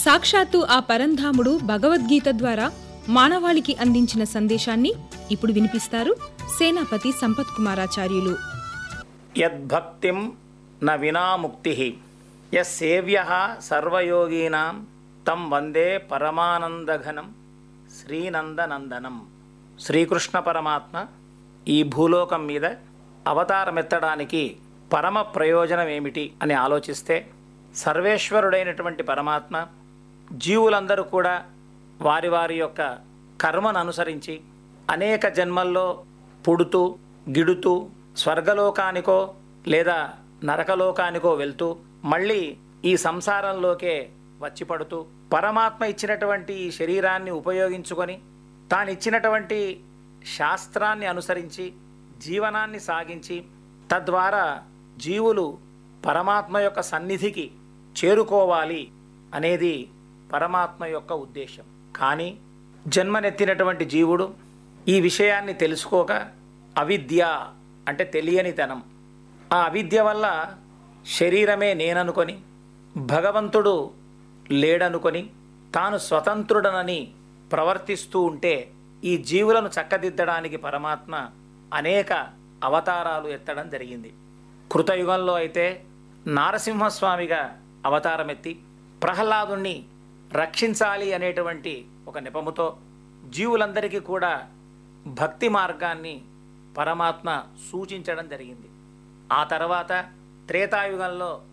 సాక్షాత్తు ఆ పరంధాముడు భగవద్గీత ద్వారా మానవాళికి అందించిన సందేశాన్ని ఇప్పుడు వినిపిస్తారు సేనాపతి సంపత్ కుమారాచార్యులు యద్భక్తిం న వినాముక్తి యస్సేవ్య సర్వయోగీనాం తం వందే పరమానందఘనం శ్రీనందనందనం శ్రీకృష్ణ పరమాత్మ ఈ భూలోకం మీద అవతారమెత్తడానికి పరమ ప్రయోజనం ఏమిటి అని ఆలోచిస్తే సర్వేశ్వరుడైనటువంటి పరమాత్మ జీవులందరూ కూడా వారి వారి యొక్క కర్మను అనుసరించి అనేక జన్మల్లో పుడుతూ గిడుతూ స్వర్గలోకానికో లేదా నరకలోకానికో వెళ్తూ మళ్ళీ ఈ సంసారంలోకే వచ్చి పడుతూ పరమాత్మ ఇచ్చినటువంటి ఈ శరీరాన్ని ఉపయోగించుకొని తాను ఇచ్చినటువంటి శాస్త్రాన్ని అనుసరించి జీవనాన్ని సాగించి తద్వారా జీవులు పరమాత్మ యొక్క సన్నిధికి చేరుకోవాలి అనేది పరమాత్మ యొక్క ఉద్దేశం కానీ జన్మనెత్తినటువంటి జీవుడు ఈ విషయాన్ని తెలుసుకోక అవిద్య అంటే తెలియనితనం ఆ అవిద్య వల్ల శరీరమే నేననుకొని భగవంతుడు లేడనుకొని తాను స్వతంత్రుడనని ప్రవర్తిస్తూ ఉంటే ఈ జీవులను చక్కదిద్దడానికి పరమాత్మ అనేక అవతారాలు ఎత్తడం జరిగింది కృతయుగంలో అయితే నారసింహస్వామిగా అవతారమెత్తి ప్రహ్లాదుణ్ణి రక్షించాలి అనేటువంటి ఒక నెపముతో జీవులందరికీ కూడా భక్తి మార్గాన్ని పరమాత్మ సూచించడం జరిగింది ఆ తర్వాత త్రేతాయుగంలో